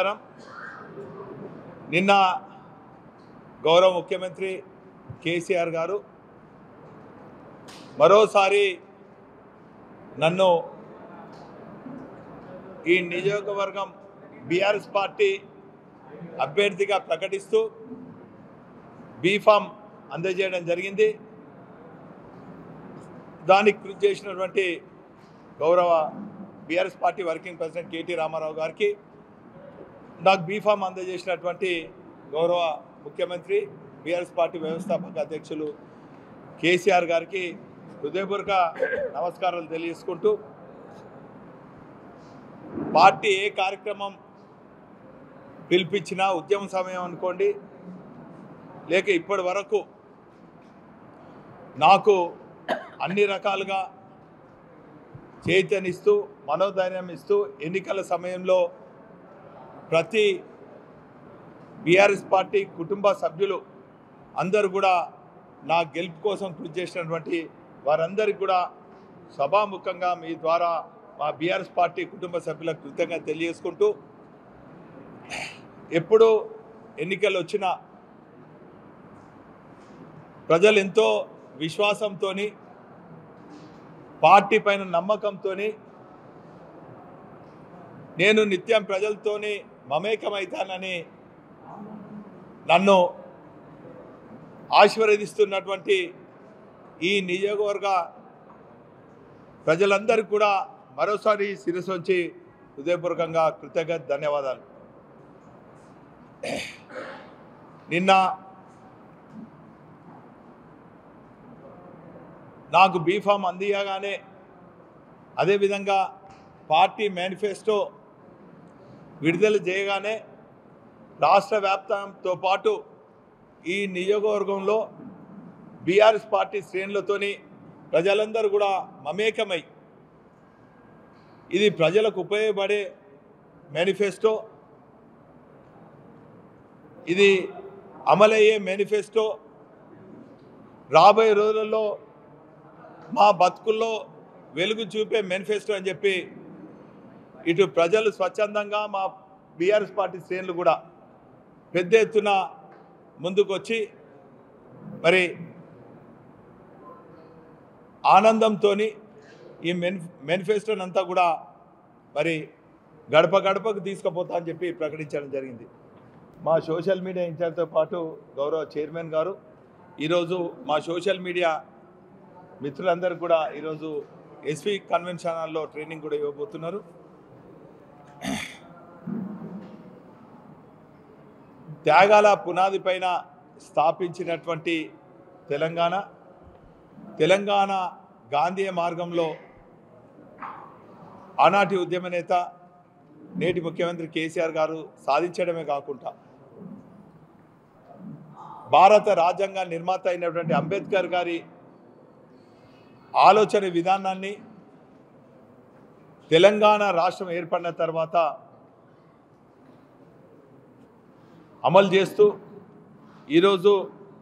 నమస్కారం నిన్న గౌరవ ముఖ్యమంత్రి కేసీఆర్ గారు మరోసారి నన్ను ఈ నియోజకవర్గం బీఆర్ఎస్ పార్టీ అభ్యర్థిగా ప్రకటిస్తూ బీఫామ్ అందజేయడం జరిగింది దానికి కృషి చేసినటువంటి గౌరవ BRS party working president KT Rama Rao గారికి నాకు బీఫామ్ అందజేసినటువంటి గౌరవ ముఖ్యమంత్రి బీఆర్ఎస్ పార్టీ వ్యవస్థాపక అధ్యక్షులు కేసీఆర్ గారికి హృదయపూర్వక నమస్కారాలు తెలియజేసుకుంటూ పార్టీ ఏ కార్యక్రమం పిలిపించినా ఉద్యమ సమయం అనుకోండి లేక ఇప్పటి వరకు నాకు అన్ని రకాలుగా చైతన్యస్తూ మనోధైర్యం ఇస్తూ ఎన్నికల సమయంలో ప్రతి బీఆర్ఎస్ పార్టీ కుటుంబ సభ్యులు అందరూ కూడా నా గెలుపు కోసం కృషి చేసినటువంటి వారందరికీ కూడా సభాముఖంగా మీ ద్వారా మా బీఆర్ఎస్ పార్టీ కుటుంబ సభ్యులకు కృతజ్ఞత తెలియజేసుకుంటూ ఎప్పుడు ఎన్నికలు వచ్చినా ప్రజలు ఎంతో విశ్వాసంతో పార్టీ పైన నమ్మకంతో నేను నిత్యం ప్రజలతోని మమేకమవుతానని నన్ను ఆశీర్వదిస్తున్నటువంటి ఈ నియోజకవర్గ ప్రజలందరికీ కూడా మరోసారి శిరస్సు వచ్చి హృదయపూర్వకంగా కృతజ్ఞత ధన్యవాదాలు నిన్న నాకు బీఫామ్ అందియగానే అదేవిధంగా పార్టీ మేనిఫెస్టో విడుదల చేయగానే రాష్ట్ర వ్యాప్తంతో పాటు ఈ నియోజకవర్గంలో బీఆర్ఎస్ పార్టీ శ్రేణులతోని ప్రజలందరూ కూడా మమేకమై ఇది ప్రజలకు ఉపయోగపడే మేనిఫెస్టో ఇది అమలయ్యే మేనిఫెస్టో రాబోయే రోజులలో మా బతుకుల్లో వెలుగు చూపే మేనిఫెస్టో అని చెప్పి ఇటు ప్రజలు స్వచ్ఛందంగా మా బీఆర్ఎస్ పార్టీ శ్రేణులు కూడా పెద్ద ఎత్తున ముందుకు వచ్చి మరి ఆనందంతో ఈ మెన్ మేనిఫెస్టోని అంతా కూడా మరి గడప గడపకు తీసుకుపోతా అని చెప్పి ప్రకటించడం జరిగింది మా సోషల్ మీడియా ఇన్ఛార్జ్తో పాటు గౌరవ చైర్మన్ గారు ఈరోజు మా సోషల్ మీడియా మిత్రులందరూ కూడా ఈరోజు ఎస్వి కన్వెన్షన్ హాల్లో ట్రైనింగ్ కూడా ఇవ్వబోతున్నారు త్యాగాల పునాది పైన స్థాపించినటువంటి తెలంగాణ తెలంగాణ గాంధీయ మార్గంలో ఆనాటి ఉద్యమ నేత నేటి ముఖ్యమంత్రి కేసీఆర్ గారు సాధించడమే కాకుండా భారత రాజ్యాంగ నిర్మాత అయినటువంటి అంబేద్కర్ గారి ఆలోచన విధానాన్ని తెలంగాణ రాష్ట్రం ఏర్పడిన తర్వాత అమలు చేస్తూ ఈరోజు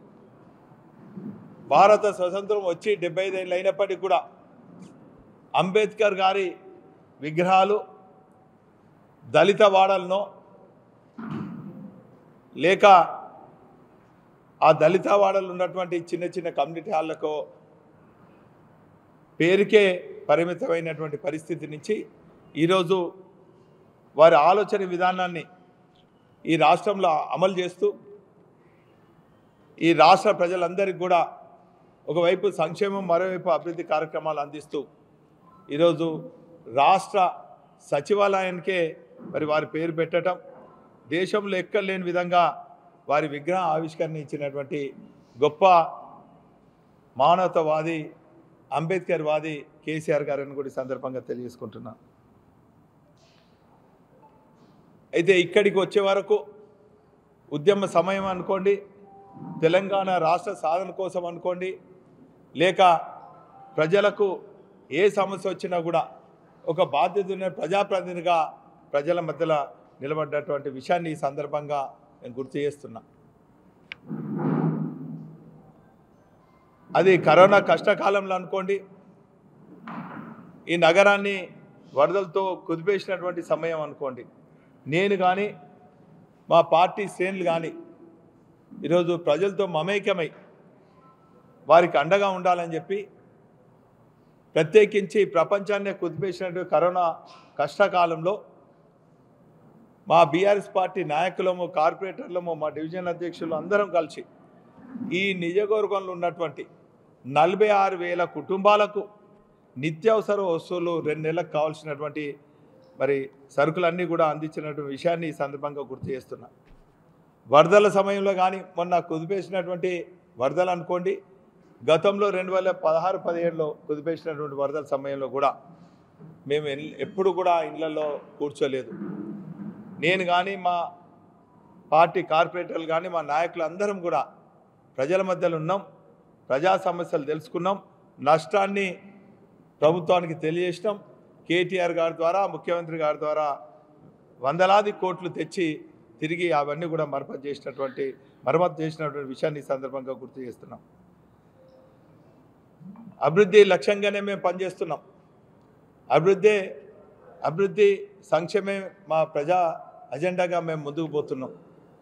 భారత స్వతంత్రం వచ్చి డెబ్బై ఐదేళ్ళు అయినప్పటికీ కూడా అంబేద్కర్ గారి విగ్రహాలు దళిత వాడలను లేక ఆ దళిత వాడలు ఉన్నటువంటి చిన్న చిన్న కమ్యూనిటీ హాళ్లకు పేరుకే పరిమితమైనటువంటి పరిస్థితి నుంచి ఈరోజు వారి ఆలోచన విధానాన్ని ఈ రాష్ట్రంలో అమలు చేస్తూ ఈ రాష్ట్ర ప్రజలందరికీ కూడా ఒకవైపు సంక్షేమం మరోవైపు అభివృద్ధి కార్యక్రమాలు అందిస్తూ ఈరోజు రాష్ట్ర సచివాలయానికే మరి వారి పేరు పెట్టడం దేశంలో ఎక్కలేని విధంగా వారి విగ్రహ ఆవిష్కరణ ఇచ్చినటువంటి గొప్ప మానవతావాది అంబేద్కర్ వాది కేసీఆర్ గారని కూడా ఈ సందర్భంగా తెలియజేసుకుంటున్నా అయితే ఇక్కడికి వచ్చే వరకు ఉద్యమ సమయం అనుకోండి తెలంగాణ రాష్ట్ర సాధన కోసం అనుకోండి లేక ప్రజలకు ఏ సమస్య వచ్చినా కూడా ఒక బాధ్యత ఉన్న ప్రజాప్రతినిధిగా ప్రజల మధ్యలో నిలబడ్డటువంటి విషయాన్ని ఈ సందర్భంగా నేను గుర్తు చేస్తున్నా అది కరోనా కష్టకాలంలో అనుకోండి ఈ నగరాన్ని వరదలతో కుదిపేసినటువంటి సమయం అనుకోండి నేను కానీ మా పార్టీ శ్రేణులు కానీ ఈరోజు ప్రజలతో మమేకమై వారికి అండగా ఉండాలని చెప్పి ప్రత్యేకించి ప్రపంచాన్నే కుదిపేసినట్టు కరోనా కష్టకాలంలో మా బీఆర్ఎస్ పార్టీ నాయకులము కార్పొరేటర్లము మా డివిజన్ అధ్యక్షులు అందరం కలిసి ఈ నిజగౌరవంలో ఉన్నటువంటి నలభై ఆరు వేల కుటుంబాలకు నిత్యావసర వస్తువులు రెండు నెలలకు కావాల్సినటువంటి మరి సరుకులన్నీ కూడా అందించినటువంటి విషయాన్ని ఈ సందర్భంగా గుర్తు చేస్తున్నా వరదల సమయంలో కానీ మొన్న కుదిపేసినటువంటి వరదలు అనుకోండి గతంలో రెండు వేల పదహారు పదిహేడులో కుదిపేసినటువంటి వరదల సమయంలో కూడా మేము ఎన్- ఎప్పుడు కూడా ఇళ్లలో కూర్చోలేదు నేను కానీ మా పార్టీ కార్పొరేటర్లు కానీ మా నాయకులు అందరం కూడా ప్రజల మధ్యలో ఉన్నాం ప్రజా సమస్యలు తెలుసుకున్నాం నష్టాన్ని ప్రభుత్వానికి తెలియజేసినాం కేటీఆర్ గారి ద్వారా ముఖ్యమంత్రి గారి ద్వారా వందలాది కోట్లు తెచ్చి తిరిగి అవన్నీ కూడా మరమ్మతు చేసినటువంటి మరమ్మతు చేసినటువంటి విషయాన్ని ఈ సందర్భంగా గుర్తు చేస్తున్నాం అభివృద్ధి లక్ష్యంగానే మేము పనిచేస్తున్నాం అభివృద్ధి అభివృద్ధి సంక్షేమే మా ప్రజా అజెండాగా మేము ముందుకు పోతున్నాం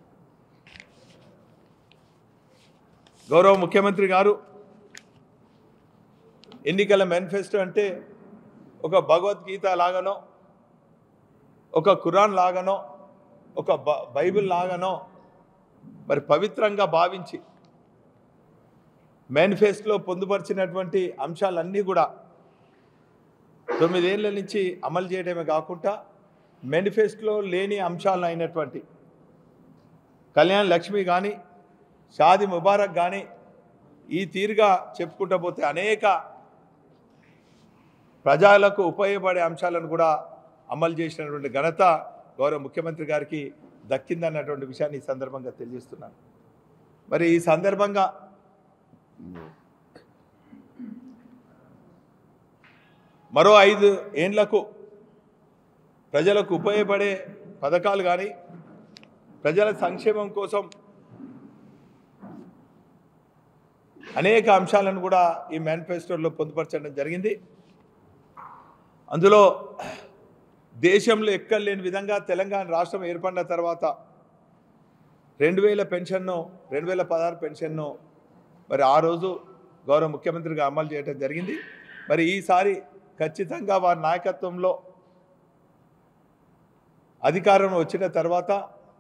గౌరవ ముఖ్యమంత్రి గారు ఎన్నికల మేనిఫెస్టో అంటే ఒక భగవద్గీత లాగానో ఒక ఖురాన్ లాగానో ఒక బ- బైబిల్ లాగానో మరి పవిత్రంగా భావించి మేనిఫెస్టోలో పొందుపరిచినటువంటి అంశాలన్నీ కూడా తొమ్మిదేళ్ల నుంచి అమలు చేయడమే కాకుండా మేనిఫెస్టోలో లేని అంశాలు అయినటువంటి కళ్యాణ్ లక్ష్మి కానీ షాది ముబారక్ కానీ ఈ తీరుగా చెప్పుకుంటూ పోతే అనేక ప్రజలకు ఉపయోగపడే అంశాలను కూడా అమలు చేసినటువంటి ఘనత గౌరవ ముఖ్యమంత్రి గారికి దక్కిందన్నటువంటి విషయాన్ని ఈ సందర్భంగా తెలియజేస్తున్నాను మరి ఈ సందర్భంగా మరో ఐదు ఏండ్లకు ప్రజలకు ఉపయోగపడే పథకాలు కానీ ప్రజల సంక్షేమం కోసం అనేక అంశాలను కూడా ఈ మేనిఫెస్టోలో పొందుపరచడం జరిగింది అందులో దేశంలో ఎక్కడ లేని విధంగా తెలంగాణ రాష్ట్రం ఏర్పడిన తర్వాత రెండు వేల పెన్షన్ను రెండు వేల పదహారు పెన్షన్ను మరి ఆ రోజు గౌరవ ముఖ్యమంత్రిగా అమలు చేయడం జరిగింది మరి ఈసారి ఖచ్చితంగా వారి నాయకత్వంలో అధికారం వచ్చిన తర్వాత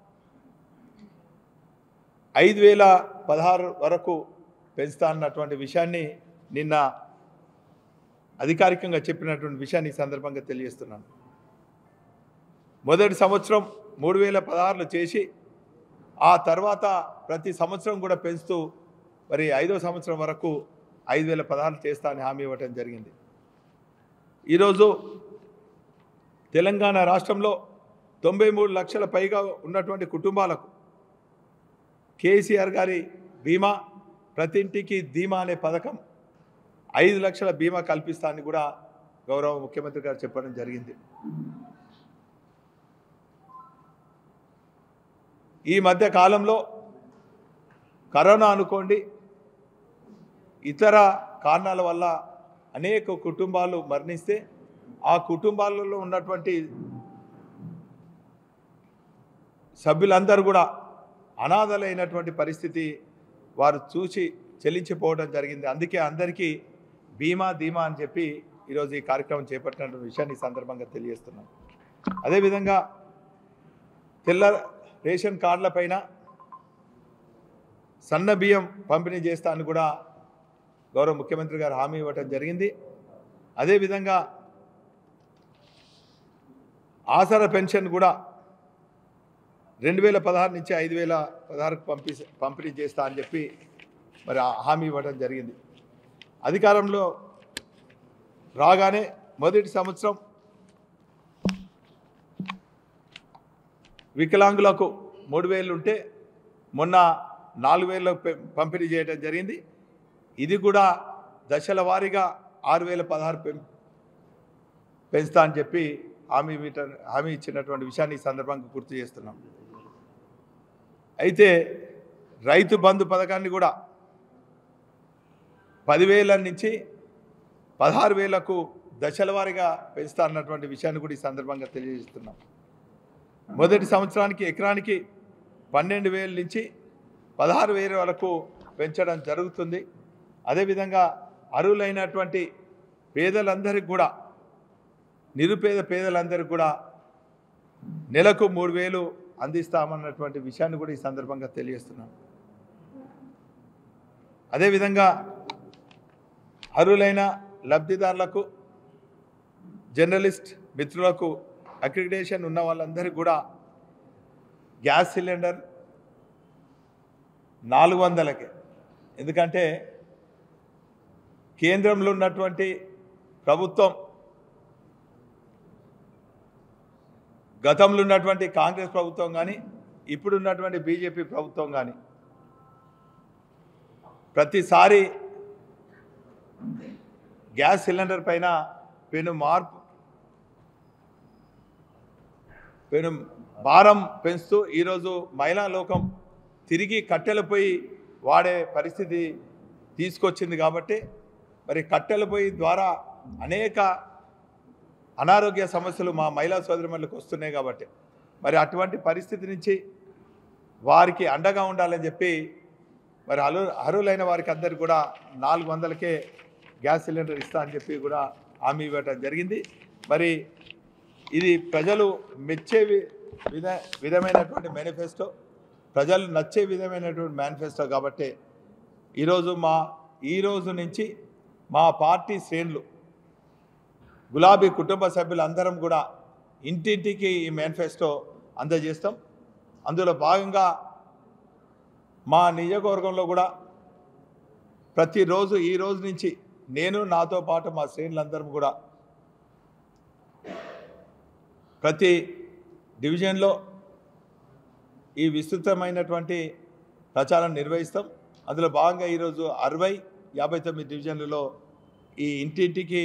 ఐదు వేల పదహారు వరకు పెంచుతా అన్నటువంటి విషయాన్ని నిన్న అధికారికంగా చెప్పినటువంటి విషయాన్ని ఈ సందర్భంగా తెలియజేస్తున్నాను మొదటి సంవత్సరం మూడు వేల పదహారులు చేసి ఆ తర్వాత ప్రతి సంవత్సరం కూడా పెంచుతూ మరి ఐదో సంవత్సరం వరకు ఐదు వేల పదహారు చేస్తా అని హామీ ఇవ్వటం జరిగింది ఈరోజు తెలంగాణ రాష్ట్రంలో తొంభై మూడు లక్షల పైగా ఉన్నటువంటి కుటుంబాలకు కేసీఆర్ గారి బీమా ప్రతి ఇంటికి ధీమా అనే పథకం ఐదు లక్షల బీమా కల్పిస్తా అని కూడా గౌరవ ముఖ్యమంత్రి గారు చెప్పడం జరిగింది ఈ మధ్య కాలంలో కరోనా అనుకోండి ఇతర కారణాల వల్ల అనేక కుటుంబాలు మరణిస్తే ఆ కుటుంబాలలో ఉన్నటువంటి సభ్యులందరూ కూడా అనాథలైనటువంటి పరిస్థితి వారు చూసి చెల్లించిపోవడం జరిగింది అందుకే అందరికీ బీమా ధీమా అని చెప్పి ఈరోజు ఈ కార్యక్రమం చేపట్టిన విషయాన్ని ఈ సందర్భంగా తెలియజేస్తున్నాం అదేవిధంగా తెల్ల రేషన్ కార్డుల పైన సన్న బియ్యం పంపిణీ చేస్తా అని కూడా గౌరవ ముఖ్యమంత్రి గారు హామీ ఇవ్వటం జరిగింది అదేవిధంగా ఆసరా పెన్షన్ కూడా రెండు వేల పదహారు నుంచి ఐదు వేల పదహారుకు పంపి పంపిణీ చేస్తా అని చెప్పి మరి ఆ హామీ ఇవ్వడం జరిగింది అధికారంలో రాగానే మొదటి సంవత్సరం వికలాంగులకు మూడు వేలు ఉంటే మొన్న నాలుగు వేలు పంపిణీ చేయడం జరిగింది ఇది కూడా దశల వారీగా ఆరు వేల పదహారు పెం పెంచుతా అని చెప్పి హామీ ఇవ్వట- హామీ ఇచ్చినటువంటి విషయాన్ని ఈ సందర్భంగా గుర్తు చేస్తున్నాం అయితే రైతు బంధు పథకాన్ని కూడా పదివేల నుంచి పదహారు వేలకు దశల వారీగా పెంచుతా అన్నటువంటి విషయాన్ని కూడా ఈ సందర్భంగా తెలియజేస్తున్నాం మొదటి సంవత్సరానికి ఎకరానికి పన్నెండు వేల నుంచి పదహారు వేల వరకు పెంచడం జరుగుతుంది అదేవిధంగా అర్హులైనటువంటి పేదలందరికీ కూడా నిరుపేద పేదలందరికీ కూడా నెలకు మూడు వేలు అందిస్తామన్నటువంటి విషయాన్ని కూడా ఈ సందర్భంగా తెలియజేస్తున్నాను అదేవిధంగా అర్హులైన లబ్ధిదారులకు జర్నలిస్ట్ మిత్రులకు అక్రిడిటేషన్ ఉన్న వాళ్ళందరికీ కూడా గ్యాస్ సిలిండర్ నాలుగు వందలకే ఎందుకంటే కేంద్రంలో ఉన్నటువంటి ప్రభుత్వం గతంలో ఉన్నటువంటి కాంగ్రెస్ ప్రభుత్వం కానీ ఇప్పుడు ఉన్నటువంటి బీజేపీ ప్రభుత్వం కానీ ప్రతిసారి గ్యాస్ సిలిండర్ పైన పెను మార్పు పెను భారం పెంచుతూ ఈరోజు మహిళా లోకం తిరిగి కట్టెల పొయ్యి వాడే పరిస్థితి తీసుకొచ్చింది కాబట్టి మరి కట్టెల పొయ్యి ద్వారా అనేక అనారోగ్య సమస్యలు మా మహిళా సోదరిమణులకు వస్తున్నాయి కాబట్టి మరి అటువంటి పరిస్థితి నుంచి వారికి అండగా ఉండాలని చెప్పి మరి అర్హు అర్హులైన వారికి అందరికి కూడా నాలుగు వందలకే గ్యాస్ సిలిండర్ ఇస్తా అని చెప్పి కూడా హామీ ఇవ్వటం జరిగింది మరి ఇది ప్రజలు మెచ్చే వి- విధ విధమైనటువంటి మేనిఫెస్టో ప్రజలు నచ్చే విధమైనటువంటి మేనిఫెస్టో కాబట్టి ఈరోజు మా ఈ రోజు నుంచి మా పార్టీ శ్రేణులు గులాబీ కుటుంబ సభ్యులందరం కూడా ఇంటింటికి ఈ మేనిఫెస్టో అందజేస్తాం అందులో భాగంగా మా నియోజకవర్గంలో కూడా ప్రతిరోజు ఈ రోజు నుంచి నేను నాతో పాటు మా శ్రేణులందరం కూడా ప్రతి డివిజన్లో ఈ విస్తృతమైనటువంటి ప్రచారం నిర్వహిస్తాం అందులో భాగంగా ఈరోజు అరవై యాభై తొమ్మిది డివిజన్లలో ఈ ఇంటింటికి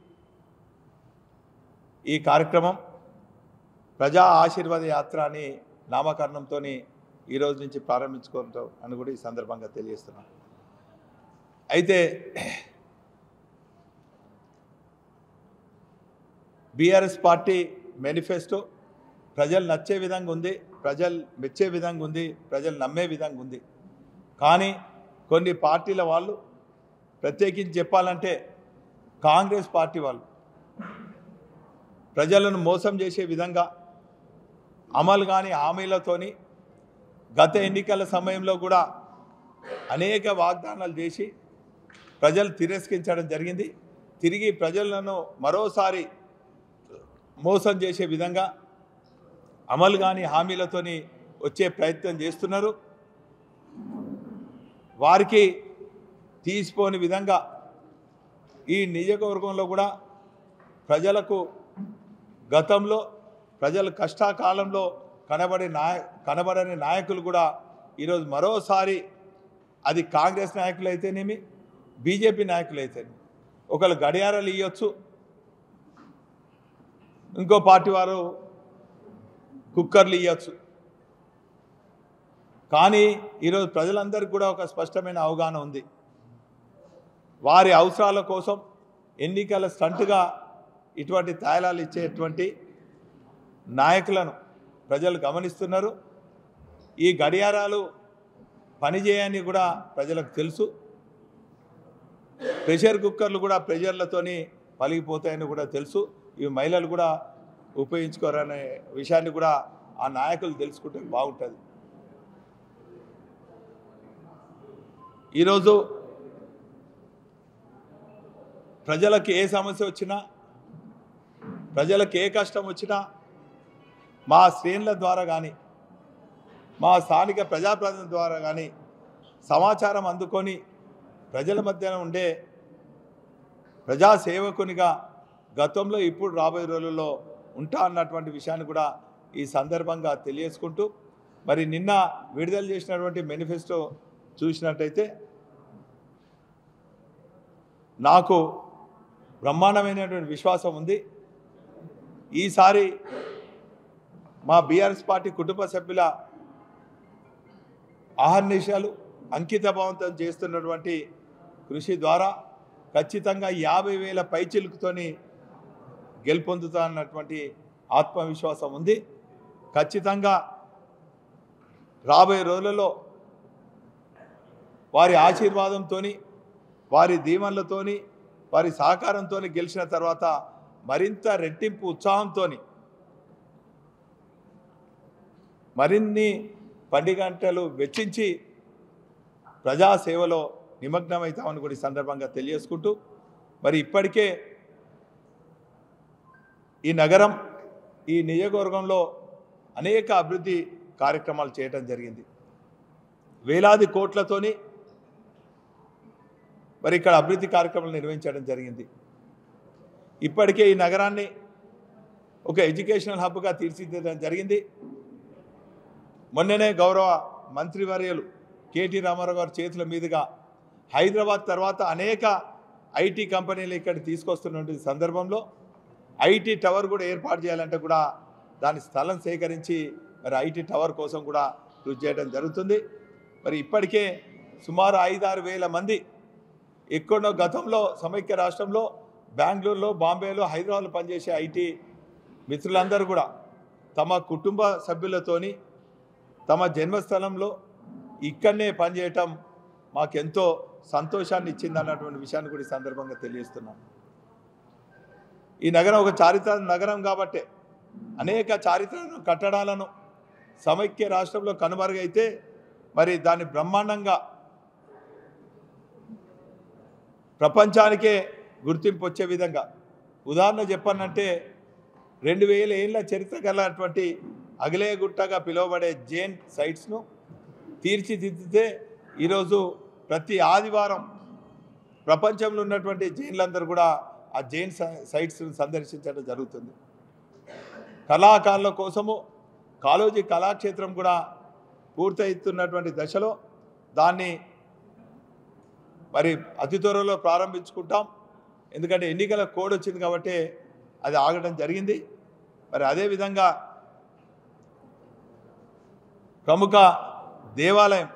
ఈ కార్యక్రమం ప్రజా ఆశీర్వాద యాత్ర అని నామకరణంతో ఈరోజు నుంచి ప్రారంభించుకుంటాం అని కూడా ఈ సందర్భంగా తెలియజేస్తున్నాం అయితే బీఆర్ఎస్ పార్టీ మేనిఫెస్టో ప్రజలు నచ్చే విధంగా ఉంది ప్రజలు మెచ్చే విధంగా ఉంది ప్రజలు నమ్మే విధంగా ఉంది కానీ కొన్ని పార్టీల వాళ్ళు ప్రత్యేకించి చెప్పాలంటే కాంగ్రెస్ పార్టీ వాళ్ళు ప్రజలను మోసం చేసే విధంగా అమలు కాని హామీలతోని గత ఎన్నికల సమయంలో కూడా అనేక వాగ్దానాలు చేసి ప్రజలు తిరస్కరించడం జరిగింది తిరిగి ప్రజలను మరోసారి మోసం చేసే విధంగా అమలు కాని హామీలతోని వచ్చే ప్రయత్నం చేస్తున్నారు వారికి తీసిపోని విధంగా ఈ నియోజకవర్గంలో కూడా ప్రజలకు గతంలో ప్రజల కష్టాకాలంలో కనబడే నాయ కనబడని నాయకులు కూడా ఈరోజు మరోసారి అది కాంగ్రెస్ నాయకులు అయితేనేమి బీజేపీ నాయకులు అయితేనేమి ఒకళ్ళు గడియారాలు ఇవ్వచ్చు ఇంకో పార్టీ వారు కుక్కర్లు ఇవ్వచ్చు కానీ ఈరోజు ప్రజలందరికీ కూడా ఒక స్పష్టమైన అవగాహన ఉంది వారి అవసరాల కోసం ఎన్నికల స్టంట్గా ఇటువంటి తాయిలాలు ఇచ్చేటువంటి నాయకులను ప్రజలు గమనిస్తున్నారు ఈ గడియారాలు పనిచేయని కూడా ప్రజలకు తెలుసు ప్రెషర్ కుక్కర్లు కూడా ప్రెషర్లతోని పలిగిపోతాయని కూడా తెలుసు ఇవి మహిళలు కూడా ఉపయోగించుకోరనే విషయాన్ని కూడా ఆ నాయకులు తెలుసుకుంటే బాగుంటుంది ఈరోజు ప్రజలకు ఏ సమస్య వచ్చినా ప్రజలకు ఏ కష్టం వచ్చినా మా శ్రేణుల ద్వారా కానీ మా స్థానిక ప్రజాప్రతినిధుల ద్వారా కానీ సమాచారం అందుకొని ప్రజల మధ్యన ఉండే ప్రజాసేవకునిగా గతంలో ఇప్పుడు రాబోయే రోజుల్లో ఉంటా అన్నటువంటి విషయాన్ని కూడా ఈ సందర్భంగా తెలియజేసుకుంటూ మరి నిన్న విడుదల చేసినటువంటి మేనిఫెస్టో చూసినట్టయితే నాకు బ్రహ్మాండమైనటువంటి విశ్వాసం ఉంది ఈసారి మా బీఆర్ఎస్ పార్టీ కుటుంబ సభ్యుల ఆహర్నిశాలు అంకిత భావంతో చేస్తున్నటువంటి కృషి ద్వారా ఖచ్చితంగా యాభై వేల పైచిలుకుతోని గెలుపొందుతా అన్నటువంటి ఆత్మవిశ్వాసం ఉంది ఖచ్చితంగా రాబోయే రోజులలో వారి ఆశీర్వాదంతో వారి దీవెనలతోని వారి సహకారంతో గెలిచిన తర్వాత మరింత రెట్టింపు ఉత్సాహంతో మరిన్ని పది గంటలు వెచ్చించి ప్రజాసేవలో నిమగ్నమవుతామని కూడా ఈ సందర్భంగా తెలియజేసుకుంటూ మరి ఇప్పటికే ఈ నగరం ఈ నియోజకవర్గంలో అనేక అభివృద్ధి కార్యక్రమాలు చేయటం జరిగింది వేలాది కోట్లతోని మరి ఇక్కడ అభివృద్ధి కార్యక్రమాలు నిర్వహించడం జరిగింది ఇప్పటికే ఈ నగరాన్ని ఒక ఎడ్యుకేషనల్ హబ్గా తీర్చిదిద్దడం జరిగింది మొన్ననే గౌరవ మంత్రివర్యులు కేటీ రామారావు గారి చేతుల మీదుగా హైదరాబాద్ తర్వాత అనేక ఐటీ కంపెనీలు ఇక్కడ తీసుకొస్తున్న సందర్భంలో ఐటీ టవర్ కూడా ఏర్పాటు చేయాలంటే కూడా దాని స్థలం సేకరించి మరి ఐటీ టవర్ కోసం కూడా కృషి చేయడం జరుగుతుంది మరి ఇప్పటికే సుమారు ఐదారు వేల మంది ఎక్కడో గతంలో సమైక్య రాష్ట్రంలో బెంగళూరులో బాంబేలో హైదరాబాద్లో పనిచేసే ఐటీ మిత్రులందరూ కూడా తమ కుటుంబ సభ్యులతోని తమ జన్మస్థలంలో ఇక్కడనే పనిచేయటం మాకెంతో సంతోషాన్ని ఇచ్చింది అన్నటువంటి విషయాన్ని కూడా ఈ సందర్భంగా తెలియజేస్తున్నాను ఈ నగరం ఒక చారిత్రక నగరం కాబట్టే అనేక చారిత్రక కట్టడాలను సమైక్య రాష్ట్రంలో కనుమరుగైతే మరి దాన్ని బ్రహ్మాండంగా ప్రపంచానికే గుర్తింపు వచ్చే విధంగా ఉదాహరణ చెప్పానంటే రెండు వేల ఏళ్ళ చరిత్ర గలటువంటి అగిలేగుట్టగా పిలువబడే జైన్ సైట్స్ను తీర్చిదిద్దితే ఈరోజు ప్రతి ఆదివారం ప్రపంచంలో ఉన్నటువంటి జైన్లందరూ కూడా ఆ జైన్ సై- సైట్స్ను సందర్శించడం జరుగుతుంది కళాకారుల కోసము కాళోజీ కళాక్షేత్రం కూడా పూర్తవుతున్నటువంటి దశలో దాన్ని మరి అతి త్వరలో ప్రారంభించుకుంటాం ఎందుకంటే ఎన్నికల కోడ్ వచ్చింది కాబట్టి అది ఆగడం జరిగింది మరి అదేవిధంగా ప్రముఖ దేవాలయం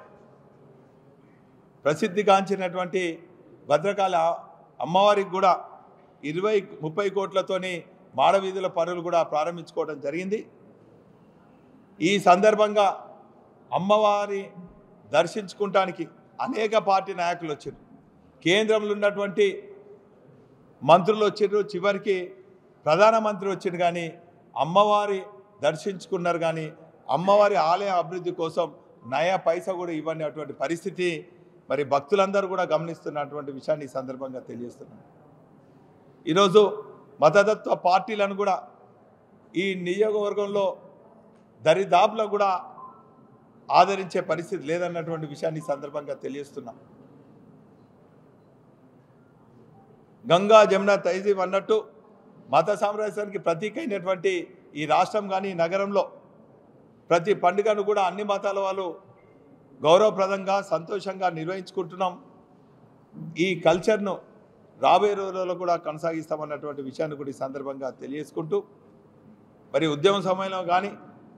ప్రసిద్ధిగాంచినటువంటి భద్రకాళి ఆ- అమ్మవారికి కూడా ఇరవై ముప్పై కోట్లతోని మాడవీధుల పనులు కూడా ప్రారంభించుకోవడం జరిగింది ఈ సందర్భంగా అమ్మవారి దర్శించుకుంటానికి అనేక పార్టీ నాయకులు వచ్చారు కేంద్రంలో ఉన్నటువంటి మంత్రులు వచ్చిర్రు చివరికి ప్రధానమంత్రి వచ్చిండు కానీ అమ్మవారి దర్శించుకున్నారు కానీ అమ్మవారి ఆలయ అభివృద్ధి కోసం నయా పైసా కూడా ఇవ్వనటువంటి పరిస్థితి మరి భక్తులందరూ కూడా గమనిస్తున్నటువంటి విషయాన్ని ఈ సందర్భంగా తెలియజేస్తున్నాను ఈరోజు మతతత్వ పార్టీలను కూడా ఈ నియోజకవర్గంలో దరిదాపులో కూడా ఆదరించే పరిస్థితి లేదన్నటువంటి విషయాన్ని ఈ సందర్భంగా తెలియజేస్తున్నాం గంగా జమున తైజీబ్ అన్నట్టు మత సామ్రాజ్యానికి ప్రతీక అయినటువంటి ఈ రాష్ట్రం కానీ ఈ నగరంలో ప్రతి పండుగను కూడా అన్ని మతాల వాళ్ళు గౌరవప్రదంగా సంతోషంగా నిర్వహించుకుంటున్నాం ఈ కల్చర్ను రాబోయే రోజుల్లో కూడా కొనసాగిస్తామన్నటువంటి విషయాన్ని కూడా ఈ సందర్భంగా తెలియజేసుకుంటూ మరి ఉద్యమ సమయంలో కానీ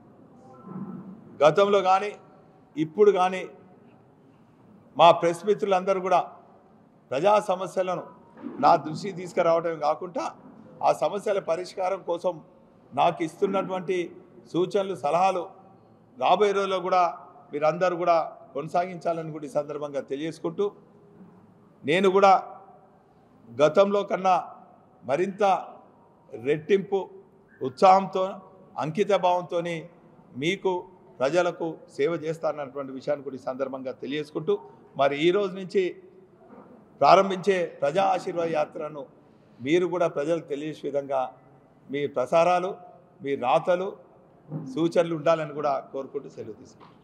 గతంలో కానీ ఇప్పుడు కానీ మా ప్రెస్ మిత్రులందరూ కూడా ప్రజా సమస్యలను నా దృష్టికి తీసుకురావడమే కాకుండా ఆ సమస్యల పరిష్కారం కోసం నాకు ఇస్తున్నటువంటి సూచనలు సలహాలు రాబోయే రోజుల్లో కూడా మీరందరూ కూడా కొనసాగించాలని కూడా ఈ సందర్భంగా తెలియజేసుకుంటూ నేను కూడా గతంలో కన్నా మరింత రెట్టింపు ఉత్సాహంతో అంకిత భావంతో మీకు ప్రజలకు సేవ చేస్తానన్నటువంటి విషయాన్ని కూడా ఈ సందర్భంగా తెలియజేసుకుంటూ మరి ఈ రోజు నుంచి ప్రారంభించే ప్రజా ఆశీర్వాద యాత్రను మీరు కూడా ప్రజలకు తెలియజేసే విధంగా మీ ప్రసారాలు మీ రాతలు సూచనలు ఉండాలని కూడా కోరుకుంటూ సెలవు తీసుకుంటాం